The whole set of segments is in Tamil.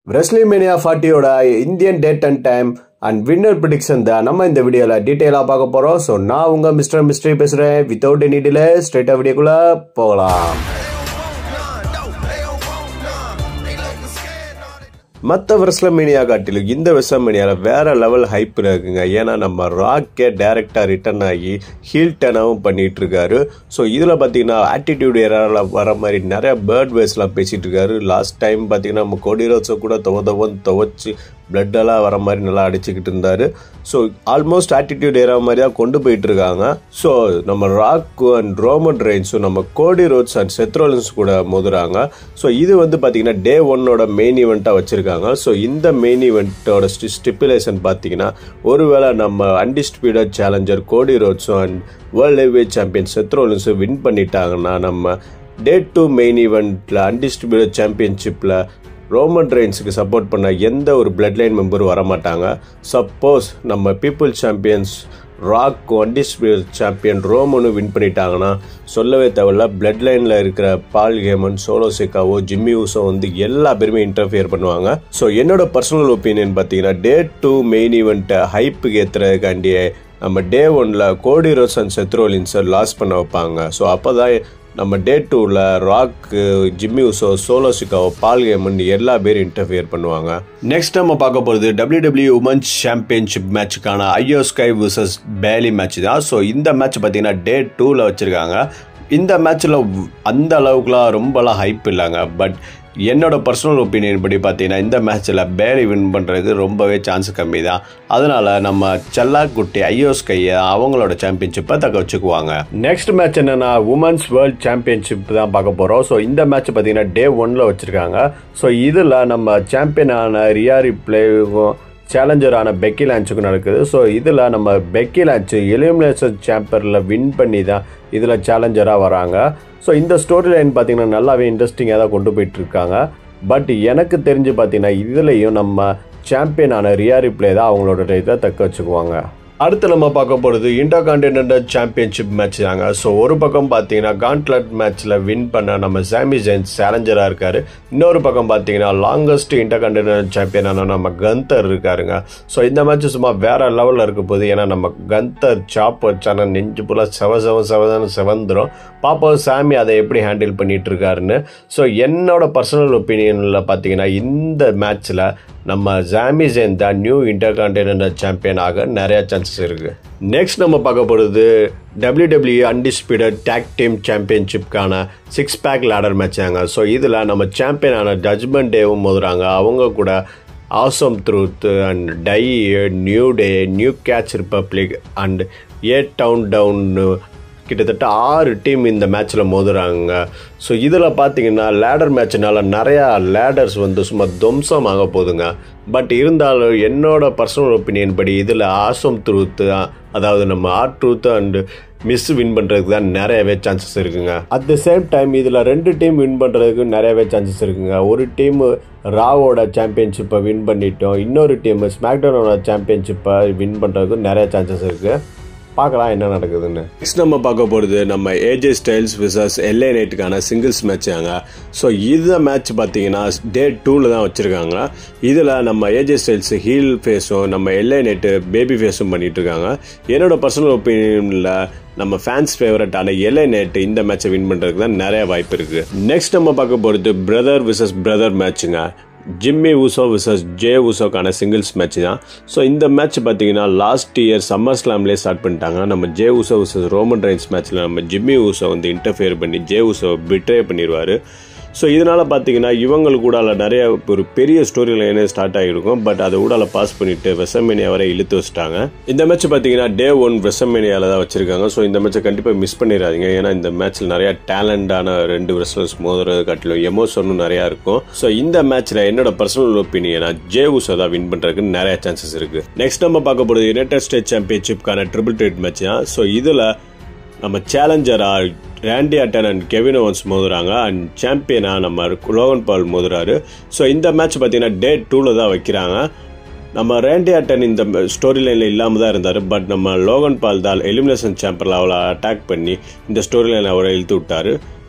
ரெஸ்லிமேனியா ஃபார்ட்டியோட Indian date and time and winner prediction தான் நம்ம இந்த வீடியோவில் டீட்டெயிலாக பார்க்க போகிறோம் ஸோ நான் உங்கள் மிஸ்டர் மிஸ்ட்ரி பேசுகிறேன் வித்தவுட் எனி டிலே ஸ்ட்ரைட்டாக வீடியோக்குள்ளே போகலாம் மற்ற வெஸ்லமேனியா காட்டிலும் இந்த வெஸ்லமேனியாவில் வேற லெவல் ஹைப் இருக்குங்க ஏன்னா நம்ம ராக்கே டைரக்டாக ரிட்டர்ன் ஆகி ஹீல்டனாகவும் பண்ணிட்டு இருக்காரு ஸோ இதில் பார்த்தீங்கன்னா ஆட்டிடியூட் ஏரியாவில் வர மாதிரி நிறைய பேர்ட் வேஸ்லாம் பேசிட்டு இருக்காரு லாஸ்ட் டைம் பார்த்தீங்கன்னா நம்ம கொடி ரோட்ஸை கூட துவ துவன்னு துவச்சி பிளட்டெல்லாம் வர மாதிரி நல்லா அடிச்சுக்கிட்டு இருந்தார் ஸோ ஆல்மோஸ்ட் ஆட்டிடியூட் ஏரா மாதிரி தான் கொண்டு போயிட்டு இருக்காங்க ஸோ நம்ம ராக் அண்ட் ரோமன் ரெயின்ஸும் நம்ம கோடி ரோட்ஸ் அண்ட் செத்ரோலன்ஸ் கூட மோதுறாங்க ஸோ இது வந்து பார்த்தீங்கன்னா டே ஒன்னோட மெயின் ஈவெண்ட்டாக வச்சுருக்காங்க ஸோ இந்த மெயின் ஈவெண்ட்டோட ஸ்டிப்புலேஷன் பார்த்தீங்கன்னா ஒருவேளை நம்ம அன்டிஸ்பியூடட் சேலஞ்சர் கோடி ரோட்ஸும் அண்ட் வேர்ல்ட் ஹெவிவேட் சாம்பியன் செத்ரோலன்ஸும் வின் பண்ணிட்டாங்கன்னா நம்ம டே டூ மெயின் ஈவெண்ட்டில் அன்டிஸ்ட்ரிபியூட்டட் சாம்பியன்ஷிப்பில் ரோமன் ரெயின்ஸுக்கு சப்போர்ட் பண்ண எந்த ஒரு பிளட் லைன் மெம்பரும் வரமாட்டாங்க சப்போஸ் நம்ம people champions Rock undisputed champion ரோமனும் வின் பண்ணிட்டாங்கன்னா சொல்லவே தேவையில்ல பிளட் லைனில் இருக்கிற Paul Heyman Solo Sikoa Jimmy Uso வந்து எல்லா பேருமே இன்டர்ஃபியர் பண்ணுவாங்க ஸோ என்னோட பர்சனல் ஒப்பீனியன் பார்த்தீங்கன்னா டே டூ மெயின் ஈவெண்ட்டை ஹைப்புக்கு ஏற்றுறதுக்காண்டியே நம்ம டே ஒனில் கோடி ரோஸ் அண்ட் செத்ரோலின்ஸை லாஸ் பண்ண வைப்பாங்க ஸோ அப்போ தான் நம்ம டே டூவில் ராக்கு ஜிம்மி உசோ சோலோ சிக்காவோ பால் கேமன் எல்லா பேரும் இன்டர்ஃபியர் பண்ணுவாங்க நெக்ஸ்ட் நம்ம பார்க்க போகிறது டபிள்யூ டபிள்யூ உமன்ஸ் சாம்பியன்ஷிப் மேட்சுக்கான Iyo Sky versus Bayley match தான் ஸோ இந்த மேட்ச் பார்த்தீங்கன்னா டே டூவில் வச்சுருக்காங்க இந்த மேட்ச்சில் அந்த அளவுக்குலாம் ரொம்பலாம் ஹைப் இல்லைங்க பட் என்னோட பர்சனல் ஒப்பீனியன் படி பார்த்தீங்கன்னா இந்த மேட்ச்சில் பேலி வின் பண்ணுறது ரொம்பவே சான்ஸ் கம்மி தான் அதனால் நம்ம செல்லாக்குட்டி ஐயோஸ் கையை அவங்களோட சாம்பியன்ஷிப்பை தக்க வச்சுக்குவாங்க நெக்ஸ்ட் மேட்ச் என்னன்னா உமன்ஸ் வேர்ல்ட் சாம்பியன்ஷிப் தான் பார்க்க போகிறோம் ஸோ இந்த மேட்ச் பார்த்தீங்கன்னா டே ஒனில் வச்சுருக்காங்க ஸோ இதில் நம்ம சாம்பியனான ரியாரி பிளேவும் சேலஞ்சரான பெக்கி லான்ச்சுக்கும் நடக்குது ஸோ இதில் நம்ம பெக்கி லான்ச்சு எலிமினேஷன் சாம்பரில் வின் பண்ணி தான் இதில் சேலஞ்சராக வராங்க ஸோ இந்த ஸ்டோரி லைன் பார்த்தீங்கன்னா நல்லாவே இன்ட்ரெஸ்டிங்காக தான் கொண்டு போயிட்டு இருக்காங்க பட் எனக்கு தெரிஞ்சு பார்த்தீங்கன்னா இதுலேயும் நம்ம சாம்பியனான ரியாரி பிளே தான் அவங்களோட இதை தக்க வச்சுக்குவாங்க அடுத்து நம்ம பார்க்க போகிறது இன்டர் கான்டினென்டல் சாம்பியன்ஷிப் மேட்ச் தாங்க ஸோ ஒரு பக்கம் பார்த்தீங்கன்னா கான்ட்லட் மேட்ச்சில் வின் பண்ண நம்ம சாமி ஜெயின்ஸ் சேலஞ்சராக இருக்காரு இன்னொரு பக்கம் பார்த்தீங்கன்னா லாங்கஸ்ட் இன்டர் கான்டினென்டல் சாம்பியனான நம்ம கந்தர் இருக்காருங்க ஸோ இந்த மேட்ச் சும்மா வேற லெவலில் இருக்க போகுது ஏன்னா நம்ம கந்தர் சாப் வச்சானா நெஞ்சு ஃபுல்லாக செவ செவ செவதான செவந்துரும் பாப்பா சாமி அதை எப்படி ஹேண்டில் பண்ணிட்டு இருக்காருன்னு ஸோ என்னோட பர்சனல் ஒப்பீனியனில் பார்த்தீங்கன்னா இந்த மேட்ச்சில் நம்ம ஜாமி ஜெயின் தான் நியூ இன்டர் கான்டினென்டல் சாம்பியன் ஆக நிறைய சான்சஸ் இருக்கு நெக்ஸ்ட் நம்ம பார்க்க போகிறது W W undisputed tag team சாம்பியன்ஷிப்கான சிக்ஸ் பேக் லேடர் மேட்சாங்க ஸோ இதில் நம்ம சாம்பியனான ஜட்மெண்ட் டேவும் மோதுறாங்க அவங்க கூட Awesome Truth and DIY New Day New Catch Republic and A town down கிட்டத்தட்ட ஆறு டீம் இந்த மேட்ச்சில் மோதுறாங்க ஸோ இதில் பார்த்தீங்கன்னா லேடர் மேட்ச்னால நிறையா லேடர்ஸ் வந்து சும்மா துவம்சமாக போகுதுங்க பட் இருந்தாலும் என்னோட பர்சனல் ஒப்பீனியன் படி இதில் ஆசம் த்ரூத்து அதாவது நம்ம R Truth and Miz win பண்ணுறதுக்கு தான் நிறையவே சான்சஸ் இருக்குங்க அட் த சேம் டைம் இதில் ரெண்டு டீம் வின் பண்ணுறதுக்கு நிறையவே சான்சஸ் இருக்குங்க ஒரு டீம் ராவோட சாம்பியன்ஷிப்பை வின் பண்ணிட்டோம் இன்னொரு டீம் ஸ்மாக்டவுனோட சாம்பியன்ஷிப்பை வின் பண்ணுறதுக்கு நிறைய சான்சஸ் இருக்குது பார்க்கலாம் என்ன நடக்குதுன்னு நெக்ஸ்ட் நம்ம பார்க்க போகிறது நம்ம ஏஜே ஸ்டைல்ஸ் விசஸ் எல்ஏ நைட்டுக்கான சிங்கிள்ஸ் மேட்சாங்க ஸோ இந்த மேட்ச் பார்த்தீங்கன்னா டே டூவில் தான் வச்சுருக்காங்க இதில் நம்ம ஏஜே ஸ்டைல்ஸ் ஹீல் ஃபேஸும் நம்ம எல்ஏ நைட்டு பேபி ஃபேஸும் பண்ணிட்டு இருக்காங்க என்னோட பர்சனல் ஒப்பீனியனில் நம்ம ஃபேன்ஸ் ஃபேவரட்டான எல்ஏ நைட்டு இந்த மேட்சை வின் பண்ணுறதுக்கு தான் நிறைய வாய்ப்பு இருக்குது நெக்ஸ்ட் நம்ம பார்க்க போகிறது பிரதர் விசஸ் பிரதர் மேட்சுங்க ஜிம்மி ஊசோ விசஸ் ஜே ஊசோக்கான சிங்கிள்ஸ் மேட்ச் தான் ஸோ இந்த மேட்ச் பார்த்தீங்கன்னா லாஸ்ட் இயர் சம்மர் ஸ்லாம்லேயே ஸ்டார்ட் பண்ணிட்டாங்க நம்ம Jey Uso versus Roman Reigns மேட்ச்சில் நம்ம ஜிம்மி ஊசோ வந்து இன்டர்ஃபியர் பண்ணி ஜே ஊசோ பிட்ரே பண்ணிடுவார் ஸோ இதனால் பார்த்தீங்கன்னா இவங்களுக்கு கூட நிறைய ஒரு பெரிய ஸ்டோரி லைனே ஸ்டார்ட் ஆகிருக்கும் பட் அதை ஊடால பாஸ் பண்ணிட்டு வெசமேனியா வரை இழுத்து வச்சிட்டாங்க இந்த மேட்ச் பார்த்தீங்கன்னா டே ஒன் வெசமேனியாவில் தான் வச்சிருக்காங்க ஸோ இந்த மேட்சை கண்டிப்பாக மிஸ் பண்ணிடாதீங்க ஏன்னா இந்த மேட்ச்சில் நிறைய டேலண்டான ரெண்டு ரெஸ்லர்ஸ் மோதுறது காட்டிலும் எமோஷனும் நிறையா இருக்கும் ஸோ இந்த மேட்ச்சில் என்னோட பர்சனல் ஒப்பீனியனா ஜே உசோ தான் வின் பண்ணுறதுக்கு நிறைய சான்சஸ் இருக்கு நெக்ஸ்ட் நம்ம பார்க்க போகிறது யுனைடெட் ஸ்டேட் சாம்பியன்ஷிப்கான ட்ரிபிள் ட்ரேட் மேட்ச் தான் ஸோ இதில் நம்ம சேலஞ்சரா Randy Orton and Kevin Owens மோதுறாங்க அண்ட் சாம்பியனாக நம்ம லோகன் பால் மோதுறாரு ஸோ இந்த மேட்ச் பார்த்தீங்கன்னா டே டூவில் தான் வைக்கிறாங்க நம்ம ரேண்டி அட்டன் இந்த ஸ்டோரி லைனில் இல்லாமல் தான் இருந்தார் பட் நம்ம லோகன் பால் தான் எலிமினேஷன் சாம்பரில் அவளை அட்டாக் பண்ணி இந்த ஸ்டோரி லைனை அவரை இழுத்து விட்டாரு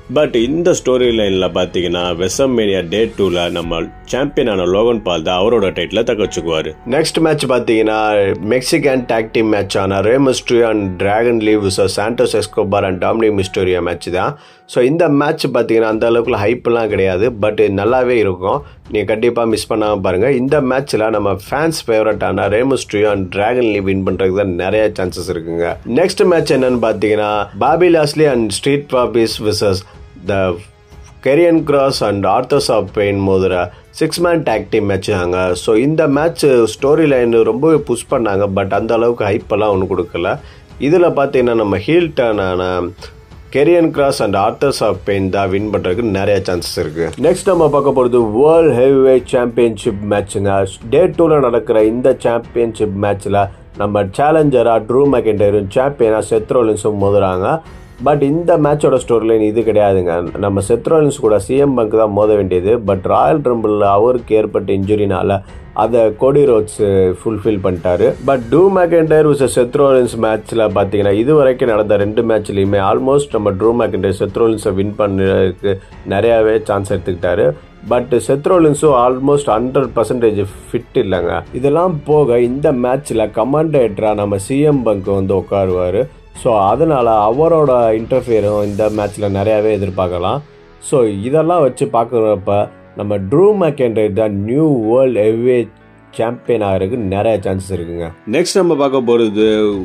பட் இந்த ஸ்டோரி லைனில் பார்த்தீங்கன்னா வெசம்மேனியா டே டூவில் நம்ம சாம்பியனான லோகன் பால் தான் அவரோட டைட்டில் தக்க வச்சுக்குவார் நெக்ஸ்ட் மேட்ச் பார்த்தீங்கன்னா மெக்சிகன் டாக் டீம் மேட்ச் ஆன Rey Mysterio and Dragon Lee Santos Escobar and Dominik Mysterio match தான் ஸோ இந்த மேட்ச் பார்த்தீங்கன்னா அந்த அளவுக்கு ஹைப்லாம் கிடையாது பட் நல்லாவே இருக்கும் நீங்கள் கண்டிப்பாக மிஸ் பண்ணாமல் பாருங்கள் இந்த மேட்ச்சில் நம்ம ஃபேன்ஸ் ஃபேவரட்டான ரேமஸ்ட்ரியோ அண்ட் டிராகன் லீவ் வின் பண்ணுறதுக்கு தான் நிறைய சான்சஸ் இருக்குங்க நெக்ஸ்ட் மேட்ச் என்னன்னு பார்த்தீங்கன்னா Bobby லாஸ்லி and street பாபிஸ் versus the கெரியன் cross and ஆர்த்தஸ் of pain மோதுர six man take team match தாங்க ஸோ இந்த மேட்ச் ஸ்டோரி லைன் ரொம்பவே புஷ் பண்ணாங்க பட் அந்த அளவுக்கு ஹைப்பெல்லாம் ஒன்றும் கொடுக்கல இதில் பார்த்தீங்கன்னா நம்ம heel டர்னான கெரியன் cross and ஆர்த்தர்ஸ் of pain தான் வின் பண்ணுறதுக்கு நிறைய சான்சஸ் இருக்கு நெக்ஸ்ட் நம்ம பார்க்க போகிறது வேர்ல்ட் ஹெவிவேட் சாம்பியன்ஷிப் மேட்ச்சுங்க டே டூவில் நடக்கிற இந்த சாம்பியன்ஷிப் மேட்ச்சில் நம்ம சேலஞ்சராக ட்ரூ மெக்கெண்டரும் சாம்பியனாக செத்ரோலின்ஸும் மோதுறாங்க பட் இந்த மேட்சோட ஸ்டோரி லைன் இது கிடையாதுங்க நம்ம செத்ரோலின்ஸ் கூட சிஎம் பங்க் தான் மோத வேண்டியது பட் ராயல் ட்ரம்பிளில் அவருக்கு ஏற்பட்ட இன்ஜுரினால அதை கோடி ரோட்ஸ் ஃபுல்ஃபில் பண்ணிட்டாரு but Drew McIntyre versus Seth Rollins மேட்ச்சில் பார்த்தீங்கன்னா இது வரைக்கும் நடந்த ரெண்டு மேட்ச்லையுமே ஆல்மோஸ்ட் நம்ம ட்ரூ மேக்கெண்டர் செத்ரோலின்ஸை வின் பண்ணுறதுக்கு நிறையாவே சான்ஸ் எடுத்துக்கிட்டாரு பட் செத்ரோலின்ஸும் ஆல்மோஸ்ட் ஹண்ட்ரட் பர்சன்டேஜ் ஃபிட் இல்லைங்க இதெல்லாம் போக இந்த மேட்ச்சில் கமாண்டேட்டராக நம்ம சிஎம் பங்க் வந்து உட்காருவார் ஸோ அதனால் அவரோட இன்டர்ஃபியரும் இந்த மேட்ச்சில் நிறையாவே எதிர்பார்க்கலாம் ஸோ இதெல்லாம் வச்சு பார்க்குறப்ப நம்ம ட்ரூ மேக்கெண்டர் தான் நியூ வேர்ல்ட் எவ்வே சாம்பியன் ஆகிறதுக்கு நிறைய சான்சஸ் இருக்குங்க நெக்ஸ்ட் நம்ம பார்க்க போகிறது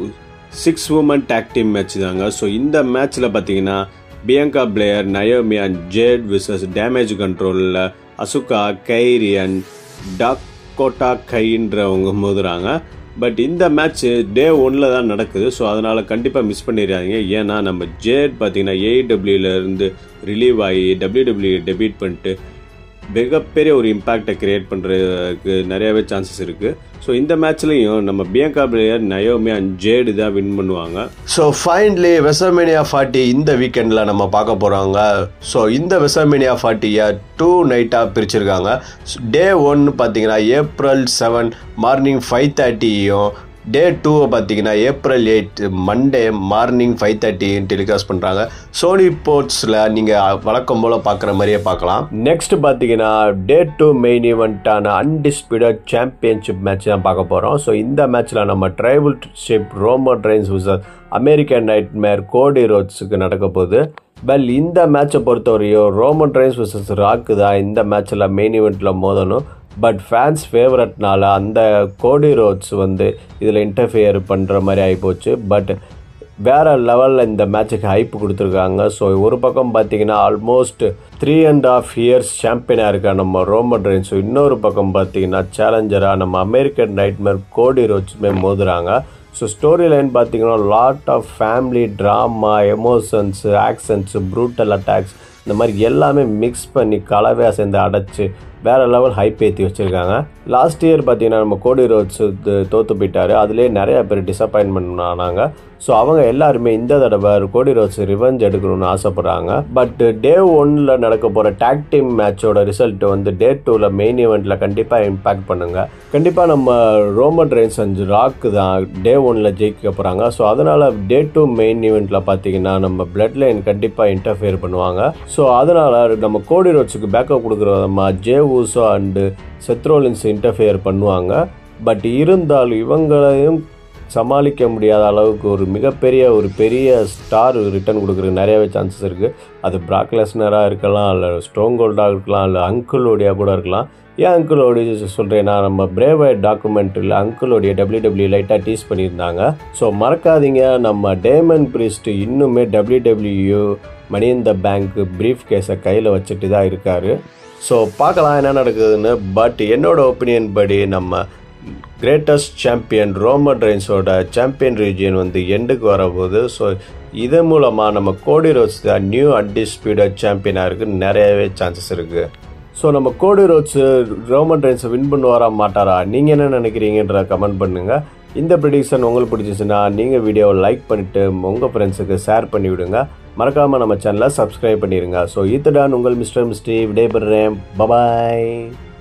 six woman tag team match தாங்க ஸோ இந்த மேட்ச்சில் பார்த்தீங்கன்னா Bianca Belair Naomi and Jade versus Damage கண்ட்ரோலில் அசுகா கைரி அண்ட் டாக்கோட்டா கைன்றவங்க மோதுறாங்க பட் இந்த மேட்ச் டே ஒன்ல தான் நடக்குது ஸோ அதனால் கண்டிப்பாக மிஸ் பண்ணிடுறாங்க ஏன்னா நம்ம ஜேட் பார்த்தீங்கன்னா ஏஇடபிள்யூல இருந்து ரிலீவ் ஆகி டபிள்யூடபிள்யூ டெபியூட் பண்ணிட்டு மிகப்பெரிய ஒரு இம்பாக்டை கிரியேட் பண்ணுறதுக்கு நிறையவே சான்சஸ் இருக்குது ஸோ இந்த மேட்ச்லையும் நம்ம Bianca Belair Naomi and Jade தான் வின் பண்ணுவாங்க ஸோ ஃபைனலி வெசர்மேனியா ஃபார்ட்டி இந்த வீக்கெண்டில் நம்ம பார்க்க போகிறாங்க ஸோ இந்த வெசர்மேனியா ஃபார்ட்டியை டூ நைட்டாக பிரிச்சிருக்காங்க டே ஒன்று பார்த்தீங்கன்னா ஏப்ரல் செவன் மார்னிங் ஃபைவ் தேர்ட்டியும் டே டூவை பார்த்தீங்கன்னா April eight Monday morning five thirty telecast பண்ணுறாங்க சோனி போர்ட்ஸில் நீங்கள் வழக்கம் போல் பார்க்குற மாதிரியே பார்க்கலாம் நெக்ஸ்ட் பார்த்தீங்கன்னா டே டூ மெயின் ஈவெண்ட்டான அன்டிஸ்பியூட்டட் சாம்பியன்ஷிப் மேட்ச் தான் பார்க்க போகிறோம் ஸோ இந்த மேட்ச்சில் நம்ம Tribal Chief Roman Reigns versus American Nightmare Cody ரோட்ஸுக்கு நடக்க போகுது வெல் இந்த மேட்சை பொறுத்தவரையும் ரோமன் ட்ரெயின்ஸ் விசஸ் ராக்கு தான் இந்த மேட்ச்சில் மெயின் ஈவெண்ட்டில் மோதணும் பட் ஃபேன்ஸ் ஃபேவரட்னால அந்த கோடி ரோட்ஸ் வந்து இதில் இன்டர்ஃபியர் பண்ணுற மாதிரி ஆகிப்போச்சு பட் வேறு லெவலில் இந்த மேட்சுக்கு ஹைப் கொடுத்துருக்காங்க ஸோ ஒரு பக்கம் பார்த்தீங்கன்னா almost three and half years சாம்பியனாக இருக்க நம்ம ரோமன் ரெயின்ஸும் இன்னொரு பக்கம் பார்த்தீங்கன்னா சேலஞ்சராக நம்ம அமெரிக்கன் நைட்மேர் கோடி ரோட்ஸுமே மோதுறாங்க ஸோ ஸ்டோரி லைன் பார்த்தீங்கன்னா lot of family drama emotions actions brutal attacks இந்த மாதிரி எல்லாமே மிக்ஸ் பண்ணி கலவையாக சேர்ந்து அடைச்சி வேறு லெவல் ஹைப் ஏற்றி வச்சுருக்காங்க லாஸ்ட் இயர் பார்த்தீங்கன்னா நம்ம கோடி ரோட்ஸ் தோற்று போயிட்டாரு அதுலேயே நிறைய பேர் டிசப்பாயின்மெண்ட் ஆனாங்க ஸோ அவங்க எல்லாருமே இந்த தடவை கோடி ரோட்ஸ் ரிவெஞ்ச் எடுக்கணும்னு ஆசைப்படுறாங்க பட் டே ஒன்னில் நடக்க போகிற டேக் டீம் மேட்சோட ரிசல்ட் வந்து டே டூவில் மெயின் ஈவெண்ட்டில் கண்டிப்பாக இம்பாக்ட் பண்ணுங்க கண்டிப்பாக நம்ம ரோமன் ரெயின்ஸ் அண்ட் ராக்கு தான் டே ஒன்னில் ஜெயிக்க போகிறாங்க ஸோ அதனால் டே டூ மெயின் ஈவெண்ட்டில் பார்த்தீங்கன்னா நம்ம பிளட் லைன் கண்டிப்பாக இன்டர்ஃபியர் பண்ணுவாங்க ஸோ அதனால் நம்ம கோடி ரோட்ஸுக்கு பேக்கப் கொடுக்குற நம்ம Jey Uso and Seth Rollins interfere பண்ணுவாங்க பட் இருந்தாலும் இவங்களையும் சமாளிக்க முடியாத அளவுக்கு ஒரு மிகப்பெரிய ஒரு பெரிய ஸ்டார் ரிட்டர்ன் கொடுக்குறதுக்கு நிறையவே சான்சஸ் இருக்குது அது பிராக்லெஸ்னராக இருக்கலாம் இல்லை ஸ்டோன் கோல்டாக இருக்கலாம் இல்லை அங்கிளோடியா கூட இருக்கலாம் ஏன் அங்கிளோடைய சொல்கிறேன்னா நம்ம பிரேவைட் டாக்குமெண்ட்ரியில் அங்கிளோடைய டபிள்யூ டபிள்யூ லைட்டாக டீஸ் பண்ணியிருந்தாங்க ஸோ மறக்காதீங்க நம்ம டேமன் பிரிஸ்ட் இன்னுமே டபிள்யூ டபிள்யூ மணி இந்த பேங்க் ப்ரீஃப் கேஸை கையில் வச்சுட்டு தான் இருக்கார் ஸோ பார்க்கலாம் என்ன நடக்குதுன்னு பட் என்னோட ஒப்பீனியன் படி நம்ம கிரேட்டஸ்ட் சாம்பியன் ரோமன் ரெயின்ஸோட சாம்பியன் ரீஜியன் வந்து எண்டுக்கு வரப்போகுது ஸோ இது மூலமாக நம்ம கோடி ரோட்ஸ் தான் நியூ அன்டிஸ்பியூட்டட் சாம்பியனாக இருக்குது நிறையவே சான்சஸ் இருக்குது ஸோ நம்ம கோடி ரோட்ஸ் ரோமன் ரெயின்ஸை வின் பண்ணுவாரா மாட்டாரா நீங்கள் என்ன நினைக்கிறீங்கன்ற கமெண்ட் பண்ணுங்கள் இந்த ப்ரிடிக்ஷன் உங்களுக்கு பிடிச்சிச்சுன்னா நீங்கள் வீடியோவை லைக் பண்ணிவிட்டு உங்கள் ஃப்ரெண்ட்ஸுக்கு ஷேர் பண்ணி விடுங்க மறக்காமல் நம்ம சேனலை சப்ஸ்கிரைப் பண்ணிடுங்க ஸோ இத்துடன் உங்கள் மிஸ்டர் மிஸ்டி விடைபெறுறேன் பபாய்